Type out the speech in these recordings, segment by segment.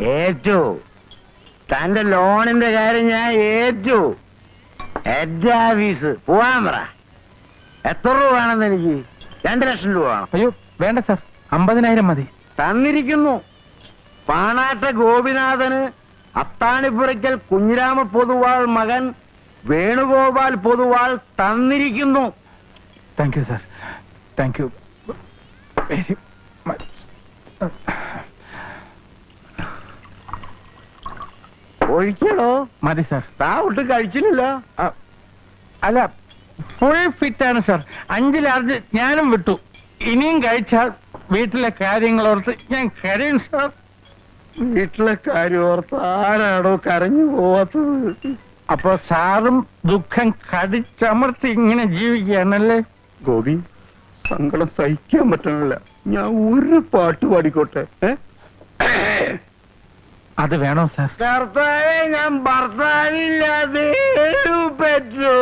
ഏറ്റു തന്റെ ലോണിന്റെ കാര്യം ഞാൻ ഏറ്റു ഹെഡ് ഓഫീസ് പോവാൻ പറ എത്ര രൂപ വേണമെന്ന് എനിക്ക് രണ്ട് ലക്ഷം രൂപ വേണം അയ്യോ വേണ്ട സാർ അമ്പതിനായിരം മതി തന്നിരിക്കുന്നു പാണാട്ട ഗോപിനാഥന് അത്താണിപ്പുറയ്ക്കൽ കുഞ്ഞിരാമ പൊതുവാൾ മകൻ വേണുഗോപാൽ പൊതുവാൾ തന്നിരിക്കുന്നു thank you sir thank you very much ഒഴിക്കണോ മതി സാർ താ ഒട്ട് കഴിച്ചില്ലല്ലോ ആ, അല്ല ഫുൾ ഫിറ്റ് ആണ് സാർ അഞ്ച് ലാർജ് ഞാനും വിട്ടു ഇനിയും കഴിച്ചാൽ വീട്ടിലെ കാര്യങ്ങളോർത്ത് ഞാൻ കരയും സാർ വീട്ടിലെ കാര്യം ഓർത്ത് ആരാടോ കരഞ്ഞു പോവാത്തത് അപ്പൊ സാറും ദുഃഖം കടിച്ചമർത്തി ഇങ്ങനെ ജീവിക്കുകയാണല്ലേ ഗോപി സങ്കടം സഹിക്കാൻ പറ്റണില്ല ഞാൻ ഒരു പാട്ട് പാടിക്കോട്ടെ ഏ? അത് വേണോ സാർ കർത്താവെ ഞാൻ ഭർത്താവില്ലാതെ പറ്റൂ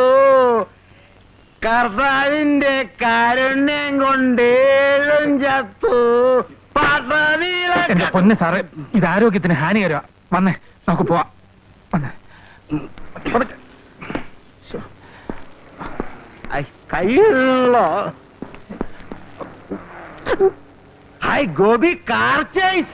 കർത്താവിന്റെ കാരുണ്യം കൊണ്ട് ഏഴും ചത്തു എന്റെ പൊന്ന് സാറേ ഇത് ആരോഗ്യത്തിന് ഹാനികരമാ വന്നേ നമുക്ക് പോവാം വന്നേ കയ്യിലോ ഹായ് ഗോപി കാർ ചേസ്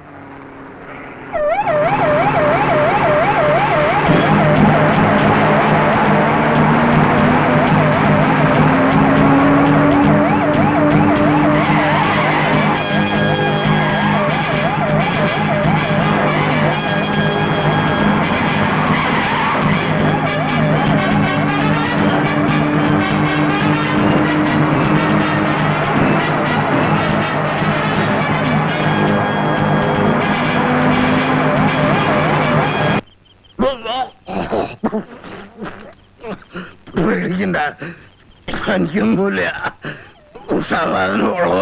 പേടിക്കണ്ട എനിക്കൊന്നുമില്ല സാധാരണ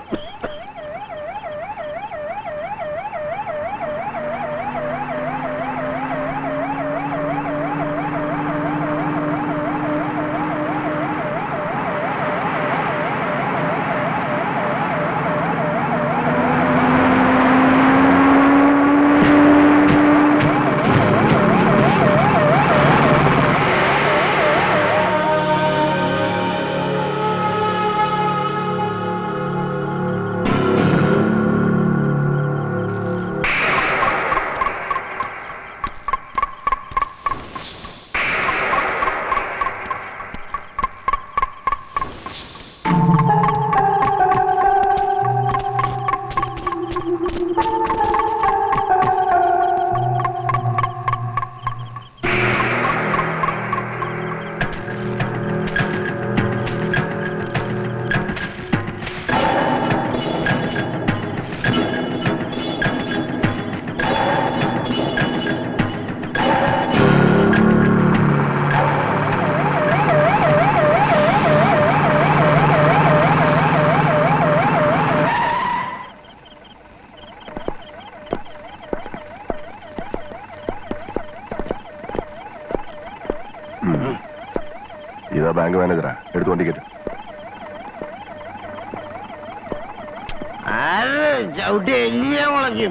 ഇതാ ബാങ്ക് മാനേജറാ എടുത്തു വണ്ടിക്കറ്റ് ആര് ചവിട്ടി എല്ലിയ മുളയ്ക്കും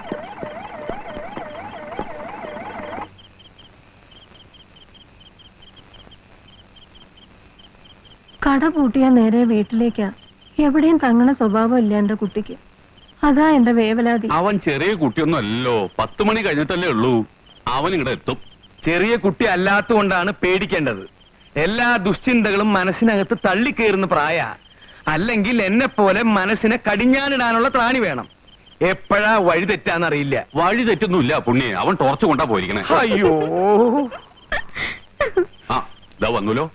കട പൂട്ടിയാ നേരെ വീട്ടിലേക്കാ എവിടെയും തങ്ങണ സ്വഭാവം ഇല്ല എന്റെ കുട്ടിക്ക് അതാ എന്റെ വേവലാതി അവൻ ചെറിയ കുട്ടിയൊന്നും അല്ലല്ലോ പത്ത് മണി കഴിഞ്ഞിട്ടല്ലേ ഉള്ളൂ അവൻ ഇങ്ങടെ എത്തും ചെറിയ കുട്ടി അല്ലാത്തതുകൊണ്ടാണ് പേടിക്കേണ്ടത് എല്ലാ ദുശ്ചിന്തകളും മനസ്സിനകത്ത് തള്ളിക്കയറുന്ന പ്രായ അല്ലെങ്കിൽ എന്നെ പോലെ മനസ്സിനെ കടിഞ്ഞാനിടാനുള്ള ത്രാണി വേണം എപ്പോഴാ വഴി തെറ്റാന്നറിയില്ല വഴി തെറ്റൊന്നുമില്ല പുണ്യെ അവൻ ടോർച്ച് കൊണ്ടാ പോയിരിക്കണേ അയ്യോ ആ ഇതാ വന്നൂലോ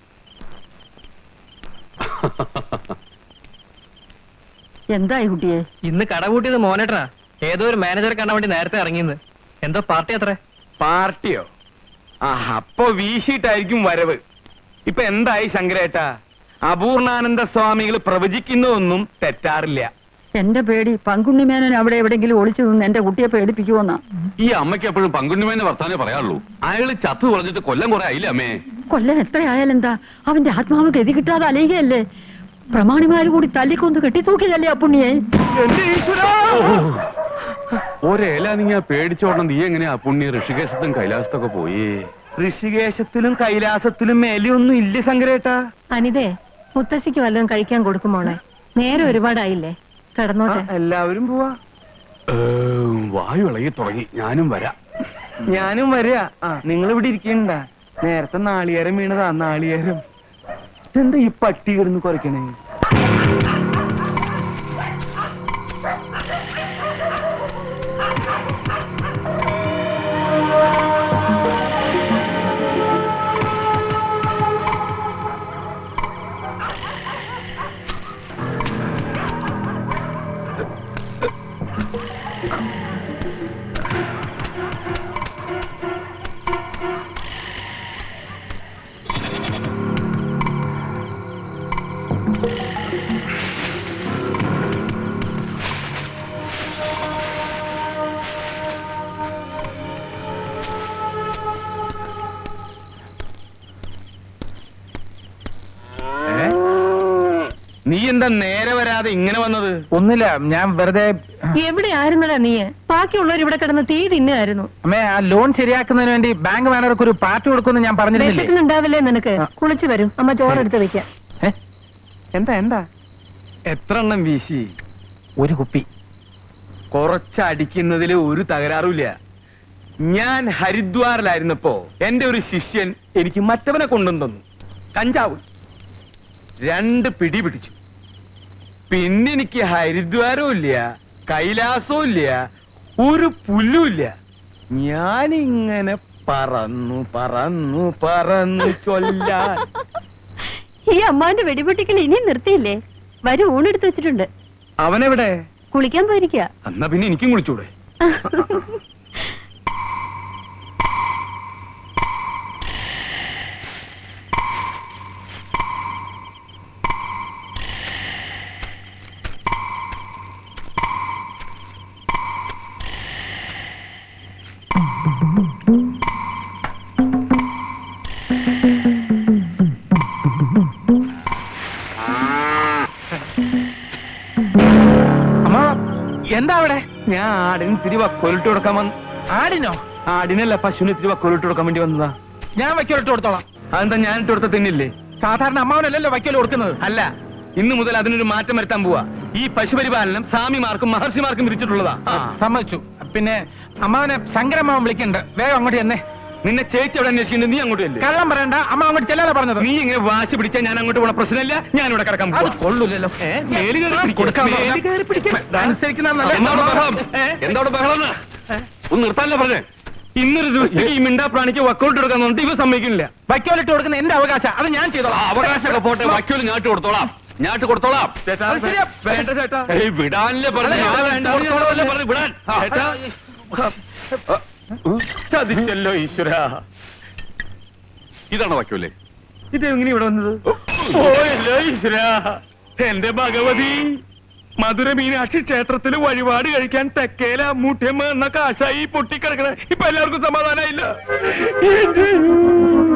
എന്തായി കുട്ടിയെ ഇന്ന് കട കൂട്ടിയത് മോനേട്ടനാ ഏതോ ഒരു മാനേജർ കാണാൻ വേണ്ടി നേരത്തെ ഇറങ്ങിയെന്ന് എന്തോ പാർട്ടി അത്രേ പാർട്ടിയോ ആ അപ്പൊ വീശിയിട്ടായിരിക്കും വരവ് ഇപ്പൊ എന്തായി ശങ്കരേട്ടാ അപൂർണാനന്ദ സ്വാമികൾ പ്രവചിക്കുന്നതൊന്നും തെറ്റാറില്ല എന്റെ പേടി പങ്കുണ്ണിമേനൻ അവിടെ എവിടെങ്കിലും ഒളിച്ചു നിന്ന് എന്റെ കുട്ടിയെ പേടിപ്പിക്കുമെന്നാ ഈ അമ്മയ്ക്ക് എപ്പോഴും പങ്കുണ്ണിമേനെ വർത്താനേ പറയാറുള്ളൂ അയാള് ചത്തു പറഞ്ഞിട്ട് കൊല്ലം കുറെ ആയില്ലേ അമ്മേ കൊല്ലം എത്രയായാലെന്താ അവന്റെ ആത്മാവ് ഗതി കിട്ടാതെ അലയുകയല്ലേ പ്രമാണിമാര് കൂടി തല്ലിക്കൊന്ന് കെട്ടിത്തൂക്കിയതല്ലേ ആ പുണ്യെ എന്റെ ഈശ്വരാ! ഒരേല നീ പേടിച്ചോടണം നീ എങ്ങനെയാ പുണ്യ ഋഷികേശത്തും കൈലാസത്തൊക്കെ പോയി ഋഷികേശത്തിലും കൈലാസത്തിലും മേലെയൊന്നും ഇല്ല ശങ്കരേട്ടാ അനിതേ മുത്തശ്ശിക്ക് വല്ലതും കഴിക്കാൻ കൊടുക്കും മോളെ നേരെ ഒരുപാടായില്ലേ കിടന്നോട്ടെ എല്ലാവരും പോവാ ഏ, വായു ഇളകി തുടങ്ങി ഞാനും വരാം ഞാനും വരിക ആ നിങ്ങൾ ഇവിടെ ഇരിക്കണ്ട നേരത്തെ നാളികേരം വീണതാ നാളികേരം എന്താ ഈ പട്ടി കിടന്ന് കുറയ്ക്കണേ നീ എന്താ നേരെ വരാതെ ഇങ്ങനെ വന്നത് ഒന്നുമില്ല ഞാൻ വെറുതെ എവിടെ ആയിരുന്നടാ നീ ബാക്കിയുള്ളവർ ഇവിടെ കിടന്ന് തീ തിന്നുമായിരുന്നു അമ്മേ ആ ലോൺ ശരിയാക്കുന്നതിന് വേണ്ടി ബാങ്ക് മാനേജർക്ക് ഒരു പാർട്ടി കൊടുക്കുമെന്ന് ഞാൻ പറഞ്ഞിരുന്നില്ലേ വിശക്കുന്നുണ്ടാവില്ലേ നിനക്ക് കുളിച്ചു വരും അമ്മ ചോറെടുത്ത് വെക്കാം ഏ? എന്താ എന്താ എത്ര എണ്ണം വീശി ഒരു കുപ്പി കുറച്ചടിക്കുന്നതിൽ ഒരു തകരാറുമില്ല ഞാൻ ഹരിദ്വാറിലായിരുന്നപ്പോ എന്റെ ഒരു ശിഷ്യൻ എനിക്ക് മറ്റവനെ കൊണ്ടുവന്നു തന്നു കഞ്ചാവ് രണ്ട് പിടി പിടിച്ചു പിന്നെ എനിക്ക് ഹരിദ്വാരവും ഇല്ല കൈലാസവും ഇല്ല ഒരു പുല്ലും ഇല്ല ഞാനിങ്ങനെ പറന്നു പറന്നു പറന്നു ചൊല്ലാൻ ഈ അമ്മാന്റെ വെടിപൊട്ടിക്കൽ ഇനിയും നിർത്തിയില്ലേ വരും ഊണെടുത്ത് വെച്ചിട്ടുണ്ട് അവനെവിടെ കുളിക്കാൻ പോയിരിക്കുക എന്നാ പിന്നെ എനിക്കും കുളിച്ചൂടെ അമ്മ എന്താ അവിടെ ഞാൻ ആടിന് ഇത്തിരി വക്കോലിട്ട് കൊടുക്കാൻ വന്നു ആടിനോ ആടിനല്ല പശുവിന് ഇത്തിരി വക്കോലിട്ട് കൊടുക്കാൻ വേണ്ടി വന്നതാ ഞാൻ വയ്ക്കലിട്ട് കൊടുത്തോളാം അതെന്താ ഞാൻ ഇട്ട് കൊടുത്ത തിന്നില്ലേ സാധാരണ അമ്മാവനല്ലല്ലോ വയ്ക്കൽ കൊടുക്കുന്നത് അല്ല ഇന്നു മുതൽ അതിനൊരു മാറ്റം വരുത്താൻ പോവാ ഈ പശുപരിപാലനം സ്വാമിമാർക്കും മഹർഷിമാർക്കും വിരിച്ചിട്ടുള്ളതാ ആ. സമ്മതിച്ചു പിന്നെ അമ്മാവനെ ശങ്കരമ്മാവൻ വിളിക്കണ്ട് വേഗം അങ്ങോട്ട് ചെന്നേ നിന്നെ ചേച്ചി എവിടെ അന്വേഷിക്കുന്നത് നീ അങ്ങോട്ട് ചെല്ല്. കള്ളം പറയണ്ട അമ്മ അങ്ങോട്ട് ചെല്ലാതെ പറഞ്ഞത് നീ ഇങ്ങനെ വാശി പിടിച്ചാൽ ഞാൻ അങ്ങോട്ട് പോണ പ്രശ്നമില്ല ഞാൻ ഇവിടെ കിടക്കാൻ അത് പോവാ. കൊള്ളൂലല്ലോ ഏ, മേല് കയറി പിടിക്കാം. കൊടുക്കാന്ന് മേല് പറഞ്ഞാ- കയറി പിടിക്കാം. അനുസരിക്കുന്ന നല്ല- എന്താണ് ബഹളം എന്താണ് ബഹളം എന്ന്? ഒന്ന് നിർത്താനല്ലേ പറഞ്ഞേ ഇന്നൊരു ദിവസം ഈ മിണ്ടാ പ്രാണിക്ക് വക്കൗട്ട് എടുക്കാൻ പറഞ്ഞിട്ട് ഇവ സമ്മതിക്കുന്നില്ല വയ്ക്കോലിട്ട് കൊടുക്കുന്ന എന്റെ അവകാശം അത് ഞാൻ ആ ചെയ്തോളാം അവകാശമൊക്കെ പോട്ടെ വക്കീല് ഞാട്ട് കൊടുത്തോളാം ഞാട്ട് കൊടുത്തോളാം ചേട്ടാ, അത് ശരിയാ. വേണ്ട ചേട്ടാ ഏയ് വിടാനല്ലേ പറഞ്ഞു അല്ല, ഞാൻ വേണ്ട, കൊടുത്തോളാമല്ലേ പറഞ്ഞു വിടാൻ ആ. ചേട്ടാ ചതിച്ചല്ലോ ഈശ്വര ഇതാണ് വക്കീലേ ഇത് എങ്ങനെ ഇവിടെ വന്നത് പോയല്ലോ ഈശ്വര എന്റെ ഭഗവതി മധുര മീനാക്ഷി ക്ഷേത്രത്തിൽ വഴിപാട് കഴിക്കാൻ തെക്കേല മൂട്ടിയമ്മ എന്ന കാശായി പൊട്ടിക്കിടക്കണ ഇപ്പൊ എല്ലാവർക്കും സമാധാനമായില്ല